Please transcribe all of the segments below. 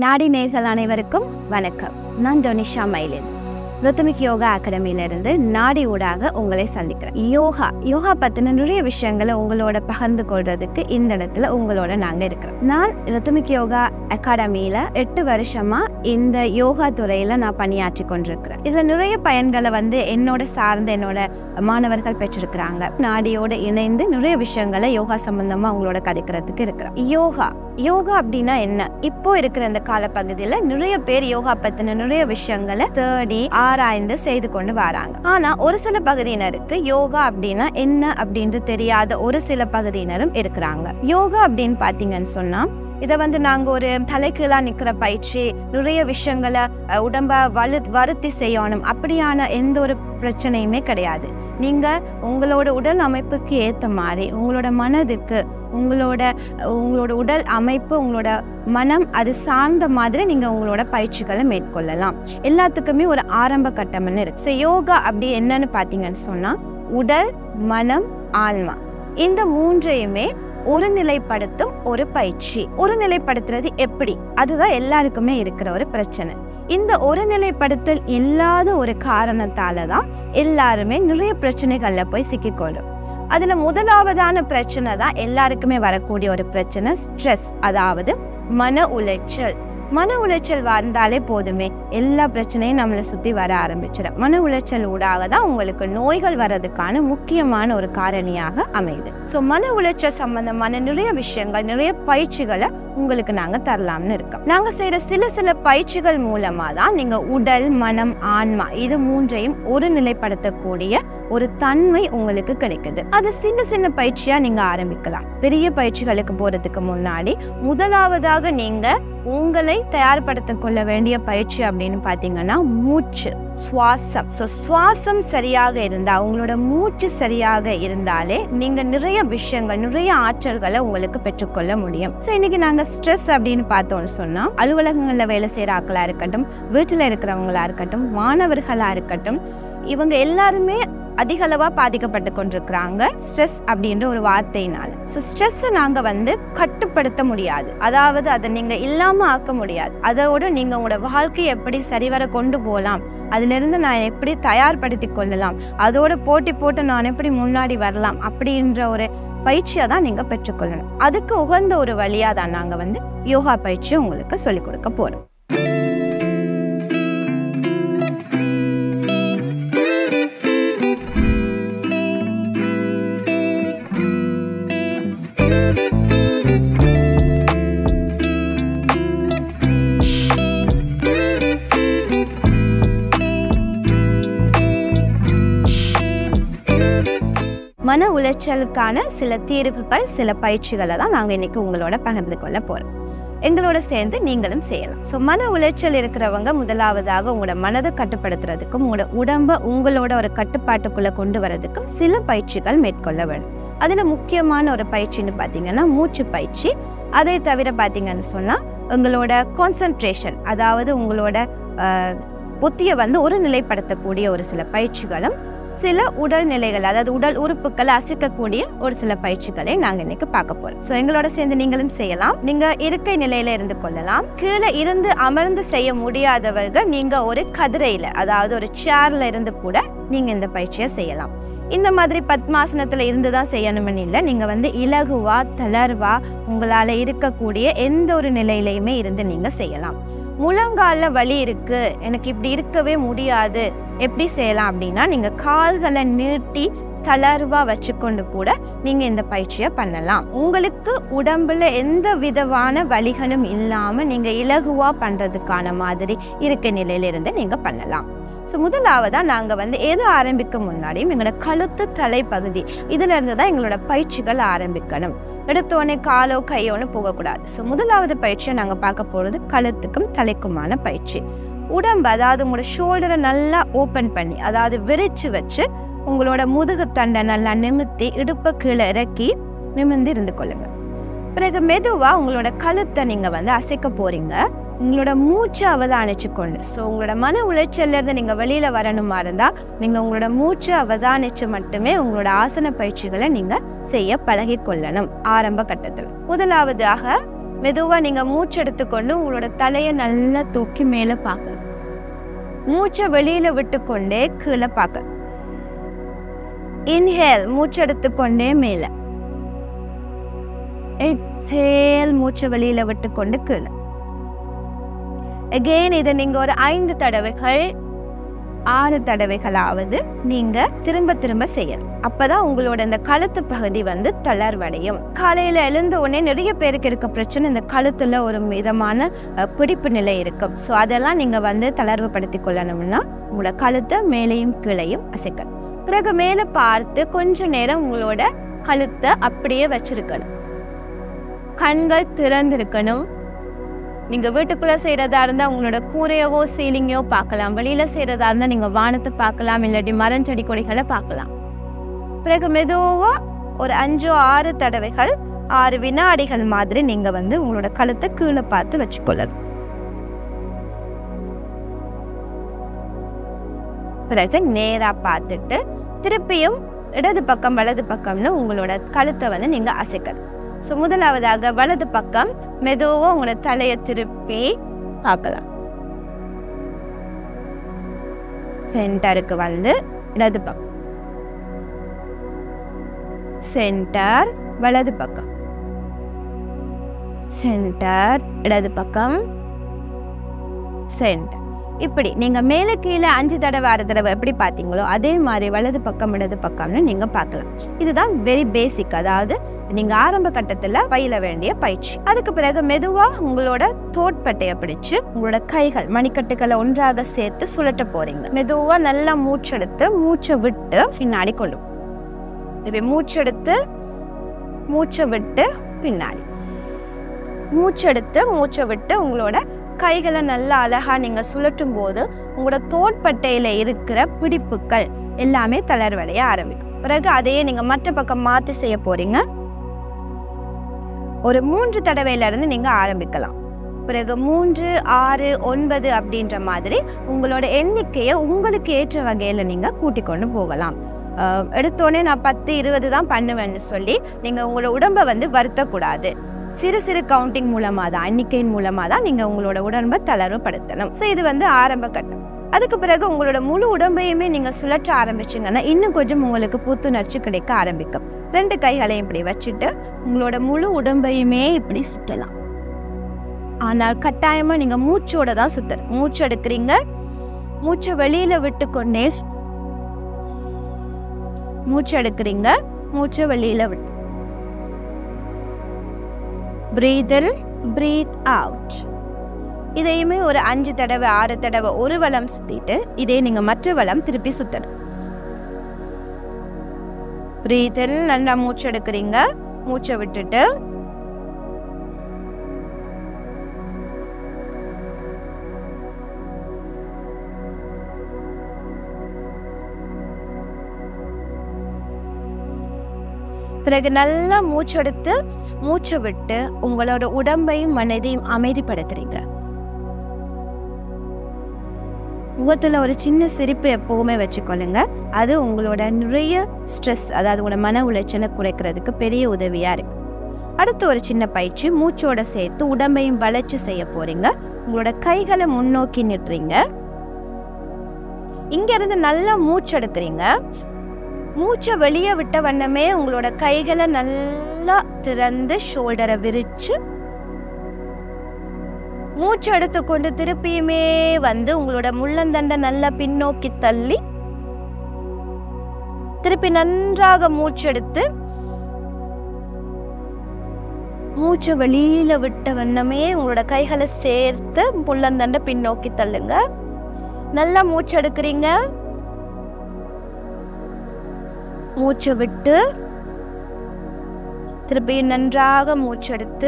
நாடி நேர்கள் அனைவருக்கும் வணக்கம் நான் டொனிஷா மைலின் ரித்தமிக் யோகா அகாடமியிலிருந்து நாடி ஊடாக உங்களை சந்திக்கிறேன் யோகா யோகா பற்றின நிறைய விஷயங்களை உங்களோட பகிர்ந்து கொள்றதுக்கு இந்த இடத்துல உங்களோட நாங்கள் இருக்கிறோம் நான் ரித்தமிக் யோகா அகாடமியில் எட்டு வருஷமா இந்த யோகா துறையில் நான் பணியாற்றி கொண்டிருக்கிறேன் இதில் நிறைய பயன்களை வந்து என்னோட சார்ந்த என்னோட மாணவர்கள் பெற்றிருக்கிறாங்க நாடியோட இணைந்து நிறைய விஷயங்களை யோகா சம்பந்தமா அவங்களோட கதைக்கிறதுக்கு இருக்கிறேன் யோகா யோகா அப்படின்னா என்ன இப்போ இருக்கிற இந்த காலப்பகுதியில நிறைய பேர் யோகா பத்தின நிறைய விஷயங்களை தேடி ஆராய்ந்து செய்து கொண்டு வராங்க ஆனா ஒரு சில பகுதியினருக்கு யோகா அப்படின்னா என்ன அப்படின்ட்டு தெரியாத ஒரு சில பகுதியினரும் இருக்கிறாங்க யோகா அப்படின்னு பாத்தீங்கன்னு சொன்னா இதை வந்து நாங்கள் ஒரு தலைக்கீழா நிற்கிற பயிற்சி நிறைய விஷயங்களை அஹ், உடம்ப வலு வருத்தி செய்யணும் அப்படியான எந்த ஒரு பிரச்சனையுமே கிடையாது நீங்கள் உங்களோட உடல் அமைப்புக்கு ஏற்ற மாதிரி உங்களோட மனதுக்கு உங்களோட உங்களோட உடல் அமைப்பு உங்களோட மனம் அது சார்ந்த மாதிரி நீங்கள் உங்களோட பயிற்சிகளை மேற்கொள்ளலாம் எல்லாத்துக்குமே ஒரு ஆரம்ப கட்டம்னு இருக்கு ஸோ யோகா அப்படி என்னன்னு பார்த்தீங்கன்னு சொன்னால் உடல் மனம் ஆன்மா இந்த மூன்றையுமே ஒருநிலைப்படுத்தும் ஒரு பயிற்சி ஒருநிலைப்படுத்துறது எப்படி அதுதான் எல்லாருக்குமே இருக்கிற ஒரு பிரச்சனை இந்த ஒருநிலைப்படுத்தல் இல்லாத ஒரு காரணத்தால தான் எல்லாருமே நிறைய பிரச்சனைகள்ல போய் சிக்கிக்கொள்ளும் அதுல முதலாவதான பிரச்சனை தான் எல்லாருக்குமே வரக்கூடிய ஒரு பிரச்சனை ஸ்ட்ரெஸ் அதாவது மன உளைச்சல் மன உளைச்சல் வந்தாலே போதுமே எல்லா பிரச்சனையும் நம்மளை சுற்றி வர ஆரம்பிச்சிடும் மன உளைச்சல் ஊடாக தான் உங்களுக்கு நோய்கள் வர்றதுக்கான முக்கியமான ஒரு காரணியாக அமையுது ஸோ மன உளைச்சல் சம்பந்தமான நிறைய விஷயங்கள் நிறைய பயிற்சிகளை உங்களுக்கு நாங்கள் தரலாம்னு இருக்கோம் நாங்கள் செய்கிற சில சில பயிற்சிகள் மூலமாக தான் நீங்கள் உடல் மனம் ஆன்மா இது மூன்றையும் ஒரு நிலைப்படுத்தக்கூடிய ஒரு தன்மை உங்களுக்கு கிடைக்குது அது சின்ன சின்ன பயிற்சியா நீங்க ஆரம்பிக்கலாம் பெரிய பயிற்சிகளுக்கு போறதுக்கு முன்னாடி முதலாவதாக நீங்க உங்களை தயார்படுத்திக் கொள்ள வேண்டிய பயிற்சி அப்படின்னு பார்த்தீங்கன்னா மூச்சு சுவாசம் ஸோ சுவாசம் சரியாக இருந்தா உங்களோட மூச்சு சரியாக இருந்தாலே நீங்க நிறைய விஷயங்கள் நிறைய ஆற்றல்களை உங்களுக்கு பெற்றுக்கொள்ள முடியும் ஸோ இன்னைக்கு நாங்க ஸ்ட்ரெஸ் அப்படின்னு பார்த்தோம்னு சொன்னா அலுவலகங்களில் வேலை செய்கிற ஆட்களா இருக்கட்டும் வீட்டில் இருக்கிறவங்களா இருக்கட்டும் மாணவர்களா இருக்கட்டும் இவங்க எல்லாருமே அதிக அளவா பாதிக்கப்பட்டு கொண்டிருக்கிறாங்க ஸ்ட்ரெஸ் அப்படின்ற ஒரு வார்த்தையினால ஸோ ஸ்ட்ரெஸ்ஸை நாங்கள் வந்து கட்டுப்படுத்த முடியாது அதாவது அதை நீங்கள் இல்லாமல் ஆக்க முடியாது அதோட நீங்கள் உங்களோட வாழ்க்கையை எப்படி சரிவர கொண்டு போகலாம் அதிலிருந்து நான் எப்படி தயார்படுத்தி கொள்ளலாம் அதோட போட்டி போட்டு நான் எப்படி முன்னாடி வரலாம் அப்படின்ற ஒரு பயிற்சியை தான் நீங்கள் பெற்றுக்கொள்ளணும் அதுக்கு உகந்த ஒரு வழியாக தான் நாங்கள் வந்து யோகா பயிற்சியை உங்களுக்கு சொல்லிக் கொடுக்க போகிறோம் மன உளைச்சலுக்கான சில தீர்வுகள் சில பயிற்சிகளை தான் நாங்கள் இன்னைக்கு உங்களோட பகிர்ந்து கொள்ள போகிறோம் எங்களோட சேர்ந்து நீங்களும் செய்யலாம் ஸோ மன உளைச்சல் இருக்கிறவங்க முதலாவதாக உங்களோட மனதை கட்டுப்படுத்துறதுக்கும் உங்களோட உடம்பை உங்களோட ஒரு கட்டுப்பாட்டுக்குள்ளே கொண்டு வரதுக்கும் சில பயிற்சிகள் மேற்கொள்ள வேணும் அதில் முக்கியமான ஒரு பயிற்சின்னு பார்த்தீங்கன்னா மூச்சு பயிற்சி அதை தவிர பார்த்தீங்கன்னு சொன்னால் உங்களோட கான்சன்ட்ரேஷன் அதாவது உங்களோட அஹ், புத்தியை வந்து ஒரு நிலைப்படுத்தக்கூடிய ஒரு சில பயிற்சிகளும் சில உடல் நிலைகள் அதாவது உடல் உறுப்புகளை அசைக்கக்கூடிய ஒரு சில பயிற்சிகளை நாங்க இன்னைக்கு பார்க்க போறோம் ஸோ எங்களோட சேர்ந்து நீங்களும் செய்யலாம் நீங்க இருக்கை நிலையில இருந்து கொள்ளலாம் கீழே இருந்து அமர்ந்து செய்ய முடியாதவர்கள் நீங்க ஒரு கதிரையில அதாவது ஒரு சேர்ல இருந்து கூட நீங்க இந்த பயிற்சியை செய்யலாம் இந்த மாதிரி பத்மாசனத்துல இருந்து தான் செய்யணும்னு இல்லை நீங்க வந்து இலகுவா தளர்வா உங்களால இருக்கக்கூடிய எந்த ஒரு நிலையிலையுமே இருந்து நீங்க செய்யலாம் முழங்கால வலி இருக்கு எனக்கு இப்படி இருக்கவே முடியாது எப்படி செய்யலாம் அப்படின்னா நீங்க கால்களை நீட்டி தளர்வா வச்சுக்கொண்டு கூட நீங்க இந்த பயிற்சியை பண்ணலாம் உங்களுக்கு உடம்புல எந்த விதமான வலிகளும் இல்லாம நீங்க இலகுவா பண்றதுக்கான மாதிரி இருக்க நிலையில இருந்து நீங்க பண்ணலாம் ஸோ முதலாவதா நாங்க வந்து எது ஆரம்பிக்க முன்னாடியும் எங்களோட கழுத்து தலைப்பகுதி இதுல இருந்து தான் எங்களோட பயிற்சிகள் ஆரம்பிக்கணும் எடுத்தோடனே காலோ கையோன்னு போகக்கூடாது ஸோ முதலாவது பயிற்சியை நாங்க பார்க்க போறது கழுத்துக்கும் தலைக்குமான பயிற்சி உடம்பு அதாவது உங்களோட ஷோல்டரை நல்லா ஓப்பன் பண்ணி அதாவது விரிச்சு வச்சு உங்களோட முதுகு தண்டை நல்லா நிமித்தி இடுப்பை கீழே இறக்கி நிமிர்ந்து இருந்து கொள்ளுங்க பிறகு மெதுவா உங்களோட கழுத்தை நீங்க வந்து அசைக்க போறீங்க உங்களோட மூச்சை அவதானிச்சு கொண்டு ஸோ உங்களோட மன உளைச்சல்ல இருந்து நீங்க வெளியில வரணுமா இருந்தா நீங்க உங்களோட மூச்சை அவதானிச்சு மட்டுமே உங்களோட ஆசன பயிற்சிகளை நீங்க செய்ய பழகி கொள்ளணும் ஆரம்ப கட்டத்தில் முதலாவதாக மெதுவா நீங்க மூச்சு எடுத்துக்கொண்டு உங்களோட தலையை நல்லா தூக்கி மேல பார்க்கணும் மூச்சை வெளியில விட்டுக்கொண்டே கீழே பார்க்கணும் இன்ஹேல் மூச்சு எடுத்துக்கொண்டே மேல எக்ஸேல் மூச்சை வெளியில விட்டுக்கொண்டு கீழே அகெயின் இதை நீங்க ஒரு ஐந்து தடவைகள் ஆறு தடவைகளாவது நீங்க திரும்ப திரும்ப செய்யணும் அப்பதான் உங்களோட இந்த கழுத்து பகுதி வந்து தளர்வடையும் காலையில எழுந்த உடனே நிறைய பேருக்கு இருக்க பிரச்சனை இந்த கழுத்துல ஒரு விதமான அஹ், பிடிப்பு நிலை இருக்கும் ஸோ அதெல்லாம் நீங்க வந்து தளர்வுபடுத்தி கொள்ளணும்னா உங்களோட கழுத்தை மேலேயும் கீழையும் அசைக்கணும் பிறகு மேலே பார்த்து கொஞ்ச நேரம் உங்களோட கழுத்தை அப்படியே வச்சிருக்கணும் கண்கள் திறந்திருக்கணும் நீங்க வீட்டுக்குள்ள செய்யறதா இருந்தா உங்களோட கூரையவோ சீலிங்கையோ பார்க்கலாம் வெளியில செய்யறதா இருந்தா நீங்க வானத்தை பார்க்கலாம் இல்லாட்டி மரம் செடி கொடிகளை பார்க்கலாம் பிறகு மெதுவா ஒரு அஞ்சோ ஆறு தடவைகள் ஆறு வினாடிகள் மாதிரி நீங்க வந்து உங்களோட கழுத்தை கீழே பார்த்து வச்சுக்கொள்ளணும் பிறகு நேரா பார்த்துட்டு திருப்பியும் இடது பக்கம் வலது பக்கம்னு உங்களோட கழுத்தை வந்து நீங்க அசைக்கணும் ஸோ முதலாவதாக வலது பக்கம் மெதுவா உங்களோட தலையை திருப்பி பார்க்கலாம் சென்டருக்கு வந்து இடது பக்கம் சென்டர் வலது பக்கம் சென்டர் இடது பக்கம் சென்டர் இப்படி நீங்க மேலே கீழே அஞ்சு தடவை ஆறு தடவை எப்படி பார்த்தீங்களோ அதே மாதிரி வலது பக்கம் இடது பக்கம்னு நீங்க பார்க்கலாம் இதுதான் வெரி பேசிக் அதாவது நீங்க ஆரம்ப கட்டத்துல பயில வேண்டிய பயிற்சி அதுக்கு பிறகு மெதுவா உங்களோட தோட்பட்டையை பிடிச்சு உங்களோட கைகள் மணிக்கட்டுகளை ஒன்றாக சேர்த்து சுழட்ட போறீங்க மெதுவா நல்லா மூச்செடுத்து மூச்சை விட்டு பின்னாடி கொள்ளும் இப்படி மூச்செடுத்து மூச்சை விட்டு பின்னாடி மூச்செடுத்து மூச்சை விட்டு உங்களோட கைகளை நல்லா அழகா நீங்க சுழற்றும் போது உங்களோட தோட்பட்டையில இருக்கிற பிடிப்புகள் எல்லாமே தளர்வடைய ஆரம்பிக்கும் பிறகு அதையே நீங்க மற்ற பக்கம் மாத்தி செய்ய போறீங்க ஒரு மூன்று தடவையில இருந்து நீங்க ஆரம்பிக்கலாம் பிறகு மூன்று ஆறு ஒன்பது அப்படின்ற மாதிரி உங்களோட எண்ணிக்கையை உங்களுக்கு ஏற்ற வகையில நீங்க கூட்டிக் கொண்டு போகலாம் அஹ் எடுத்தோடனே நான் பத்து இருபது தான் பண்ணுவேன்னு சொல்லி நீங்க உங்களோட உடம்பை வந்து வருத்தக்கூடாது சிறு சிறு கவுண்டிங் மூலமாக தான் எண்ணிக்கையின் மூலமாக தான் நீங்கள் உங்களோட உடம்பை தளர்வுபடுத்தணும் ஸோ இது வந்து ஆரம்ப கட்டம் அதுக்கு பிறகு உங்களோட முழு உடம்பையுமே நீங்கள் சுழற்ற ஆரம்பிச்சிங்கன்னா இன்னும் கொஞ்சம் உங்களுக்கு புத்துணர்ச்சி கிடைக்க ஆரம்பிக்கும் ரெண்டு கைகளையும் இப்படி வச்சுட்டு உங்களோட முழு உடம்பையுமே இப்படி சுற்றலாம் ஆனால் கட்டாயமா நீங்க மூச்சோட தான் சுத்தணும் மூச்சு எடுக்கிறீங்க மூச்சை வெளியில விட்டு கொண்டே சு- மூச்சு எடுக்கிறீங்க மூச்சை வெளியில விட்டு பிரீத் இன் பிரீத் அவுட் இதையுமே ஒரு அஞ்சு தடவை ஆறு தடவை ஒரு வலம் சுத்திட்டு இதே நீங்க மற்ற வலம் திருப்பி சுத்தணும் பிரீத் இன் நல்லா மூச்சு எடுக்கிறீங்க மூச்சை விட்டுட்டு பிறகு நல்லா மூச்செடுத்து மூச்சை விட்டு உங்களோட உடம்பையும் மனதையும் அமைதிப்படுத்துறீங்க முகத்துல ஒரு சின்ன சிரிப்பு எப்பவுமே வச்சுக்கொள்ளுங்க அது உங்களோட நிறைய ஸ்ட்ரெஸ் அதாவது உங்களோட மன உளைச்சலை குறைக்கிறதுக்கு பெரிய உதவியா இருக்கு அடுத்து ஒரு சின்ன பயிற்சி மூச்சோட சேர்த்து உடம்பையும் வளைச்சு செய்ய போறீங்க உங்களோட கைகளை முன்னோக்கி நிட்டுறீங்க இங்க இருந்து நல்லா மூச்செடுக்கிறீங்க மூச்சை வெளியே விட்ட வண்ணமே உங்களோட கைகளை நல்லா திறந்து ஷோல்டரை விரிச்சு மூச்சு எடுத்துக்கொண்டு திருப்பியுமே வந்து உங்களோட முள்ளந்தண்டை நல்லா பின்னோக்கி தள்ளி திருப்பி நன்றாக மூச்செடுத்து மூச்சை வெளியில விட்ட வண்ணமே உங்களோட கைகளை சேர்த்து முள்ளந்தண்டை பின்னோக்கி தள்ளுங்க நல்லா மூச்செடுக்கிறீங்க மூச்சை விட்டு திருப்பியும் நன்றாக மூச்செடுத்து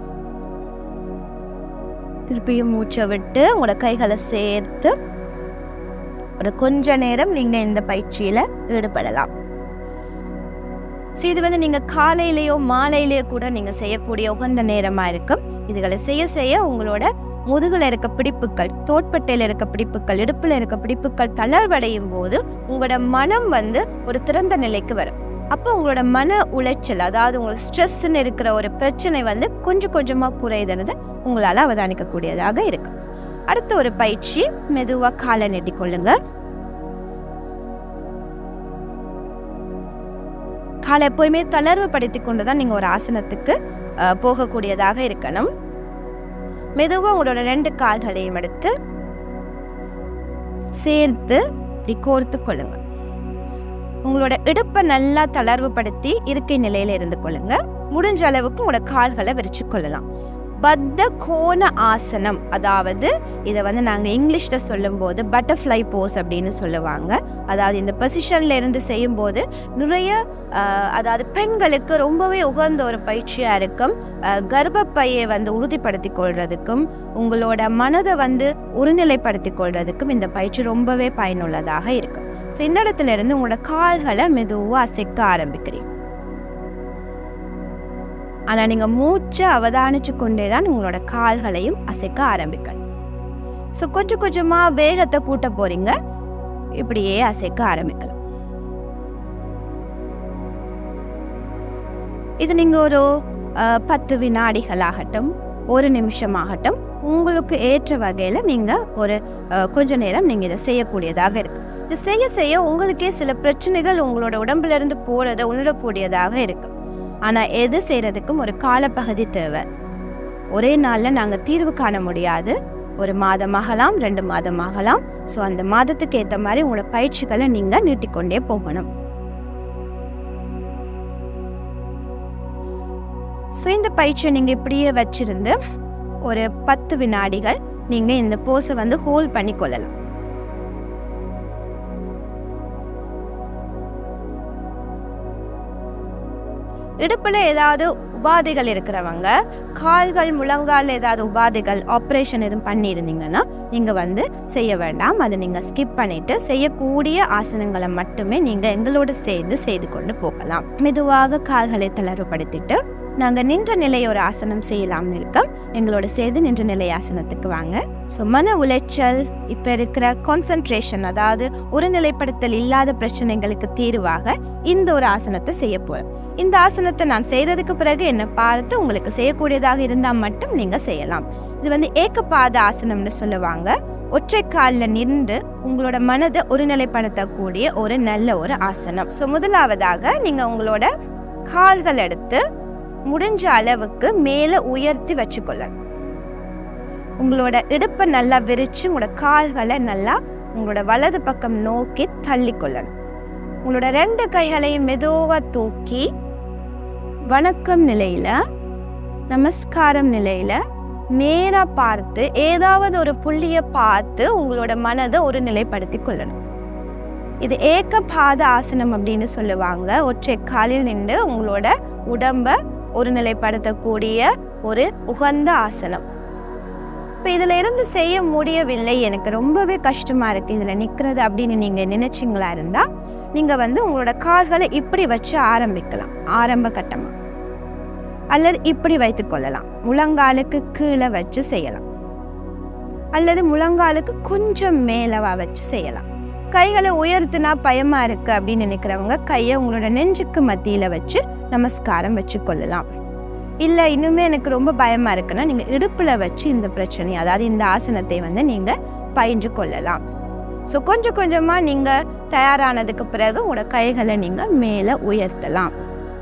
திருப்பியும் மூச்சை விட்டு உங்களோட கைகளை சேர்த்து ஒரு கொஞ்ச நேரம் நீங்க இந்த பயிற்சியில ஈடுபடலாம் So, இது வந்து நீங்க காலையிலயோ மாலையிலயோ கூட நீங்க செய்யக்கூடிய உகந்த நேரமா இருக்கும் இதுகளை செய்ய செய்ய உங்களோட முதுகுல இருக்க பிடிப்புகள் தோட்பட்டையில இருக்க பிடிப்புகள் இடுப்புல இருக்க பிடிப்புகள் தளர்வடையும் போது உங்களோட மனம் வந்து ஒரு திறந்த நிலைக்கு வரும் அப்போ உங்களோட மன உளைச்சல் அதாவது உங்களுக்கு ஸ்ட்ரெஸ்ன்னு இருக்கிற ஒரு பிரச்சனை வந்து கொஞ்சம் கொஞ்சமாக குறையுதுன்னு உங்களால் அவதானிக்கக்கூடியதாக இருக்கு அடுத்த ஒரு பயிற்சி மெதுவாக காலை நீட்டிக்கொள்ளுங்க காலை எப்போயுமே தளர்வு படுத்தி கொண்டு தான் நீங்கள் ஒரு ஆசனத்துக்கு அஹ், போகக்கூடியதாக இருக்கணும் மெதுவாக உங்களோட ரெண்டு கால்களையும் எடுத்து சேர்த்து இப்படி கோர்த்து கொள்ளுங்க உங்களோட இடுப்பை நல்லா தளர்வுபடுத்தி இருக்கை நிலையில இருந்து கொள்ளுங்க முடிஞ்ச அளவுக்கு உங்களோட கால்களை விரிச்சு கொள்ளலாம் பத்த கோண ஆசனம் அதாவது இதை வந்து நாங்கள் இங்கிலீஷில் சொல்லும்போது பட்டர்ஃப்ளை போஸ் அப்படின்னு சொல்லுவாங்க அதாவது இந்த பொசிஷன்ல இருந்து செய்யும்போது நிறைய ஆஹ், அதாவது பெண்களுக்கு ரொம்பவே உகந்த ஒரு பயிற்சியாக இருக்கும் ஆஹ், கர்ப்பப்பையை வந்து உறுதிப்படுத்தி கொள்றதுக்கும் உங்களோட மனதை வந்து ஒருநிலைப்படுத்தி கொள்றதுக்கும் இந்த பயிற்சி ரொம்பவே பயனுள்ளதாக இருக்கும் ஸோ இந்த இடத்துல இருந்து உங்களோட கால்களை மெதுவாக அசைக்க ஆரம்பிக்கிறீங்க ஆனால் நீங்கள் மூச்சை அவதானிச்சு கொண்டே தான் உங்களோட கால்களையும் அசைக்க ஆரம்பிக்கணும் ஸோ கொஞ்சம் கொஞ்சமாக வேகத்தை கூட்ட போறீங்க இப்படியே அசைக்க ஆரம்பிக்கலாம் இது நீங்கள் ஒரு அஹ், பத்து வினாடிகள் ஆகட்டும் ஒரு நிமிஷம் ஆகட்டும் உங்களுக்கு ஏற்ற வகையில் நீங்கள் ஒரு அஹ், கொஞ்ச நேரம் நீங்கள் இதை செய்யக்கூடியதாக இருக்கு இது செய்ய செய்ய உங்களுக்கே சில பிரச்சனைகள் உங்களோட உடம்புல இருந்து போறதை உணரக்கூடியதாக இருக்கு ஆனால் எது செய்யறதுக்கும் ஒரு காலப்பகுதி தேவை ஒரே நாளில் நாங்கள் தீர்வு காண முடியாது ஒரு மாதம் ஆகலாம் ரெண்டு மாதம் ஆகலாம் ஸோ அந்த மாதத்துக்கு ஏற்ற மாதிரி உங்களோட பயிற்சிகளை நீங்கள் நீட்டிக்கொண்டே போகணும் ஸோ இந்த பயிற்சியை நீங்கள் இப்படியே வச்சிருந்து ஒரு பத்து வினாடிகள் நீங்கள் இந்த போஸை வந்து ஹோல்ட் பண்ணி கொள்ளலாம் இடுப்புல ஏதாவது உபாதைகள் இருக்கிறவங்க கால்கள் முழங்கால் ஏதாவது உபாதைகள் ஆப்ரேஷன் எதுவும் பண்ணியிருந்தீங்கன்னா நீங்க வந்து செய்ய வேண்டாம் அதை நீங்க ஸ்கிப் பண்ணிட்டு செய்யக்கூடிய ஆசனங்களை மட்டுமே நீங்க எங்களோட சேர்ந்து செய்து கொண்டு போகலாம் மெதுவாக கால்களை தளர்வுபடுத்திட்டு நாங்க நின்ற நிலை ஒரு ஆசனம் செய்யலாம்னு இருக்கோம் எங்களோட சேர்ந்து நின்ற நிலை ஆசனத்துக்கு வாங்க ஸோ மன உளைச்சல் இப்போ இருக்கிற கான்சன்ட்ரேஷன் அதாவது ஒருநிலைப்படுத்தல் இல்லாத பிரச்சனைகளுக்கு தீர்வாக இந்த ஒரு ஆசனத்தை செய்ய போறேன் இந்த ஆசனத்தை நான் செய்ததுக்கு பிறகு என்ன பார்த்து உங்களுக்கு செய்யக்கூடியதாக இருந்தால் மட்டும் நீங்க செய்யலாம் இது வந்து ஏக்கப்பாத ஆசனம்னு சொல்லுவாங்க ஒற்றை காலில் நின்று உங்களோட மனதை ஒருநிலைப்படுத்தக்கூடிய ஒரு நல்ல ஒரு ஆசனம் ஸோ முதலாவதாக நீங்க உங்களோட கால்கள் எடுத்து முடிஞ்ச அளவுக்கு மேலே உயர்த்தி வச்சுக்கொள்ளணும் உங்களோட இடுப்பை நல்லா விரிச்சு உங்களோட கால்களை நல்லா உங்களோட வலது பக்கம் நோக்கி தள்ளி கொள்ளணும் உங்களோட ரெண்டு கைகளையும் மெதுவா தூக்கி வணக்கம் நிலையில நமஸ்காரம் நிலையில நேரா பார்த்து ஏதாவது ஒரு புள்ளிய பார்த்து உங்களோட மனதை ஒரு நிலைப்படுத்தி கொள்ளணும் இது ஏக்கபாத ஆசனம் அப்படின்னு சொல்லுவாங்க ஒற்றை காலில் நின்று உங்களோட உடம்ப ஒருநிலைப்படுத்தக்கூடிய ஒரு உகந்த ஆசனம் இப்போ இதில் இருந்து செய்ய முடியவில்லை எனக்கு ரொம்பவே கஷ்டமா இருக்கு இதில் நிற்கிறது அப்படின்னு நீங்கள் நினைச்சிங்களா இருந்தா நீங்கள் வந்து உங்களோட கால்களை இப்படி வச்சு ஆரம்பிக்கலாம் ஆரம்ப கட்டமாக அல்லது இப்படி வைத்துக் கொள்ளலாம் முழங்காலுக்கு கீழே வச்சு செய்யலாம் அல்லது முழங்காலுக்கு கொஞ்சம் மேலவா வச்சு செய்யலாம் கைகளை உயர்த்தினா பயமா இருக்கு அப்படின்னு நினைக்கிறவங்க கையை உங்களோட நெஞ்சுக்கு மத்தியில வச்சு நமஸ்காரம் வச்சு கொள்ளலாம் இல்லை இன்னுமே எனக்கு ரொம்ப பயமா இருக்குன்னா நீங்க இடுப்புல வச்சு இந்த பிரச்சனை அதாவது இந்த ஆசனத்தை வந்து நீங்க பயின்று கொள்ளலாம் ஸோ கொஞ்சம் கொஞ்சமா நீங்க தயாரானதுக்கு பிறகு உங்களோட கைகளை நீங்க மேலே உயர்த்தலாம்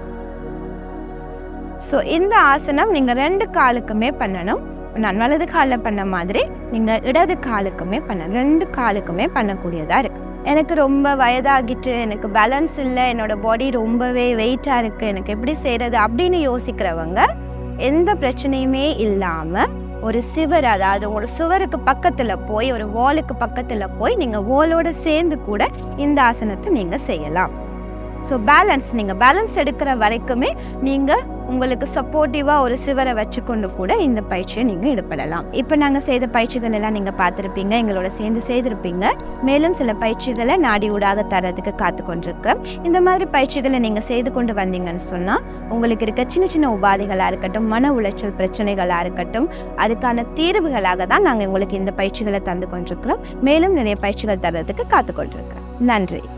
ஸோ இந்த ஆசனம் நீங்க ரெண்டு காலுக்குமே பண்ணணும் நான் வலது காலில் பண்ண மாதிரி நீங்க இடது காலுக்குமே பண்ண ரெண்டு காலுக்குமே பண்ணக்கூடியதா இருக்கு எனக்கு ரொம்ப வயதாகிட்டு எனக்கு பேலன்ஸ் இல்லை என்னோட பாடி ரொம்பவே வெயிட்டாக இருக்கு எனக்கு எப்படி செய்யறது அப்படின்னு யோசிக்கிறவங்க எந்த பிரச்சனையுமே இல்லாம ஒரு சிவர் அதாவது ஒரு சுவருக்கு பக்கத்துல போய் ஒரு வாலுக்கு பக்கத்துல போய் நீங்க வாலோட சேர்ந்து கூட இந்த ஆசனத்தை நீங்க செய்யலாம் ஸோ பேலன்ஸ் நீங்கள் பேலன்ஸ் எடுக்கிற வரைக்குமே நீங்கள் உங்களுக்கு சப்போர்ட்டிவாக ஒரு சிவரை வச்சுக்கொண்டு கூட இந்த பயிற்சியை நீங்கள் ஈடுபடலாம் இப்போ நாங்கள் செய்த பயிற்சிகள் எல்லாம் நீங்கள் பார்த்துருப்பீங்க எங்களோட சேர்ந்து செய்திருப்பீங்க மேலும் சில பயிற்சிகளை நாடி ஊடாக தரதுக்கு காத்து கொண்டிருக்கேன் இந்த மாதிரி பயிற்சிகளை நீங்கள் செய்து கொண்டு வந்தீங்கன்னு சொன்னால் உங்களுக்கு இருக்க சின்ன சின்ன உபாதைகளாக இருக்கட்டும் மன உளைச்சல் பிரச்சனைகளாக இருக்கட்டும் அதுக்கான தீர்வுகளாக தான் நாங்கள் உங்களுக்கு இந்த பயிற்சிகளை தந்து கொண்டிருக்கிறோம் மேலும் நிறைய பயிற்சிகள் தரதுக்கு காத்து கொண்டிருக்கிறோம் நன்றி